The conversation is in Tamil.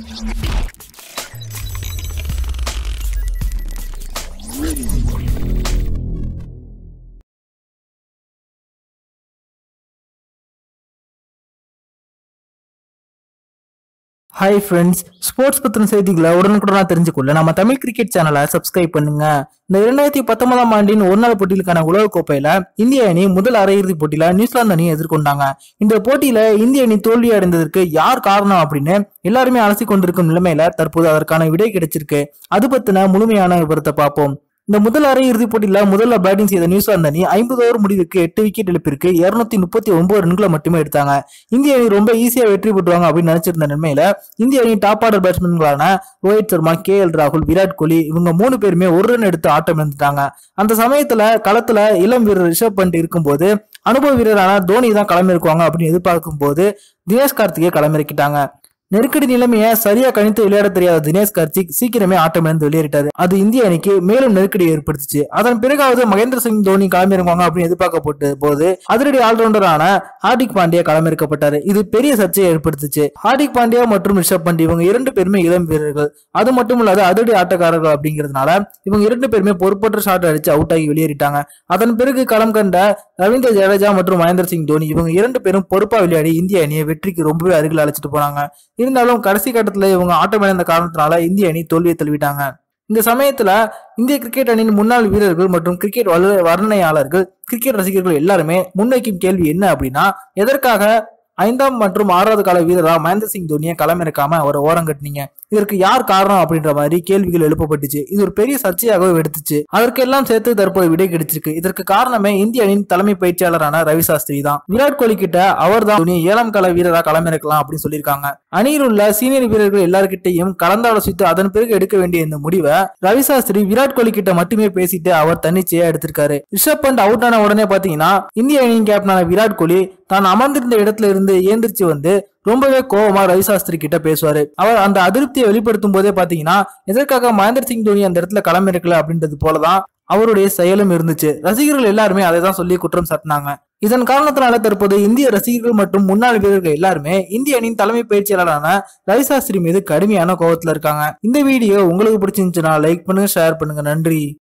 ஹாய் ஃப்ரெண்ட்ஸ் ஸ்போர்ட்ஸ் பத்தின செய்திகளை உடனுக்குடனா தெரிஞ்சுக்கொள்ள நம்ம தமிழ் கிரிக்கெட் சேனலை சப்ஸ்கிரைப் பண்ணுங்க இந்த இரண்டாயிரத்தி பத்தொன்பதாம் ஆண்டின் ஒரு நாள் போட்டிகளுக்கான உலகக் கோப்பையில இந்திய அணி முதல் அரையிறுதி போட்டியில நியூசிலாந்து அணியை எதிர்கொண்டாங்க இந்த போட்டியில இந்திய அணி தோல்வி அடைந்ததற்கு யார் காரணம் அப்படின்னு எல்லாருமே அலசி கொண்டிருக்கும் நிலைமையில தற்போது அதற்கான விடை கிடைச்சிருக்கு அது பத்தின முழுமையான விவரத்தை பார்ப்போம் இந்த முதல் அரை இறுதிப் போட்டியில முதல்ல பேட்டிங் செய்த நியூசிலாந்து அணி ஐம்பது ஓவர் முடிவுக்கு எட்டு விக்கெட் இழப்பிற்கு இருநூத்தி முப்பத்தி ஒன்பது ரன்களை மட்டுமே எடுத்தாங்க இந்திய அணி ரொம்ப ஈஸியா வெற்றி பெற்றுவாங்க அப்படின்னு நினைச்சிருந்த நிலைமையில இந்திய அணி டாப் ஆர்டர் பேட்ஸ்மேன்களான ரோஹித் சர்மா கே எல் ராகுல் விராட் கோலி இவங்க மூணு பேருமே ஒரு ரன் எடுத்து ஆட்டம் இழந்துட்டாங்க அந்த சமயத்துல களத்துல இளம் வீரர் ரிஷப் பண்ட் இருக்கும்போது அனுபவ வீரரான தோனி தான் களமிறக்குவாங்க அப்படின்னு எதிர்பார்க்கும் போது தினேஷ் கார்த்திகை களமிறக்கிட்டாங்க நெருக்கடி நிலைமையை சரியா கணித்து விளையாட தெரியாத தினேஷ் கார்த்திக் சீக்கிரமே ஆட்டம் இழந்து வெளியேறிட்டாரு அது இந்திய அணிக்கு மேலும் நெருக்கடி ஏற்படுத்துச்சு அதன் பிறகாவது மகேந்திர சிங் தோனி களமிறங்குவாங்க அப்படின்னு எதிர்பார்க்கப்பட்ட போது அதிரடி ஆல்ரவுண்டரான ஹார்திக் பாண்டியா களமிறக்கப்பட்டாரு இது பெரிய சர்ச்சையை ஏற்படுத்துச்சு ஹார்திக் பாண்டியா மற்றும் ரிஷப் பண்ட் இவங்க இரண்டு பேருமே இளம் வீரர்கள் அது மட்டும் இல்லாத அதிரடி ஆட்டக்காரர்கள் அப்படிங்கிறதுனால இவங்க இரண்டு பேருமே பொறுப்பற்ற ஷாட் அடிச்சு அவுட் ஆகி வெளியேறிட்டாங்க அதன் பிறகு களம் கண்ட ரவீந்திர ஜடேஜா மற்றும் மகேந்திர சிங் தோனி இவங்க இரண்டு பேரும் பொறுப்பா விளையாடி இந்திய அணியை வெற்றிக்கு ரொம்பவே அருகில் அழைச்சிட்டு போனாங்க இருந்தாலும் கடைசி கட்டத்துல இவங்க ஆட்டம் இழந்த காரணத்தினால இந்திய அணி தோல்வியை தழுவிட்டாங்க இந்த சமயத்துல இந்திய கிரிக்கெட் அணியின் முன்னாள் வீரர்கள் மற்றும் கிரிக்கெட் வல்ல- வர்ணனையாளர்கள் கிரிக்கெட் ரசிகர்கள் எல்லாருமே முன்வைக்கும் கேள்வி என்ன அப்படின்னா எதற்காக ஐந்தாம் மற்றும் ஆறாவது கால வீரரா மகேந்திர சிங் தோனியை களமிறக்காம அவரை ஓரம் கட்டினீங்க இதற்கு யார் காரணம் அப்படின்ற மாதிரி கேள்விகள் எழுப்பப்பட்டுச்சு இது ஒரு பெரிய சர்ச்சையாகவே எடுத்துச்சு அதற்கெல்லாம் சேர்த்து தற்போது விடை கிடைச்சிருக்கு இதற்கு காரணமே இந்திய அணியின் தலைமை பயிற்சியாளரான ரவி சாஸ்திரி தான் விராட் கோலி கிட்ட அவர் தான் தோனி ஏழாம் கால வீரரா களமிறக்கலாம் அப்படின்னு சொல்லியிருக்காங்க அணியில் உள்ள சீனியர் வீரர்கள் எல்லார்கிட்டையும் கலந்தாலோசித்து அதன் பிறகு எடுக்க வேண்டிய இந்த முடிவை ரவி சாஸ்திரி விராட் கோலி கிட்ட மட்டுமே பேசிட்டு அவர் தன்னிச்சையா எடுத்திருக்காரு ரிஷப் பண்ட் அவுட் ஆன உடனே பாத்தீங்கன்னா இந்திய அணியின் கேப்டனான விராட் கோலி தான் அமர்ந்திருந்த இடத்துல இருந்து ஏந்திரிச்சு வந்து ரொம்பவே கோவமா ரவி சாஸ்திரி கிட்ட பேசுவாரு அவர் அந்த அதிருப்தியை வெளிப்படுத்தும் போதே பாத்தீங்கன்னா எதற்காக மகேந்திர சிங் தோனி அந்த இடத்துல களமிறக்கல அப்படின்றது போலதான் அவருடைய செயலும் இருந்துச்சு ரசிகர்கள் எல்லாருமே அதை தான் சொல்லி குற்றம் சாட்டினாங்க இதன் காரணத்தினால தற்போது இந்திய ரசிகர்கள் மற்றும் முன்னாள் வீரர்கள் எல்லாருமே இந்திய அணியின் தலைமை பயிற்சியாளரான ரவி சாஸ்திரி மீது கடுமையான கோவத்துல இருக்காங்க இந்த வீடியோ உங்களுக்கு பிடிச்சிருந்துச்சுன்னா லைக் பண்ணுங்க ஷேர் பண்ணுங்க நன்றி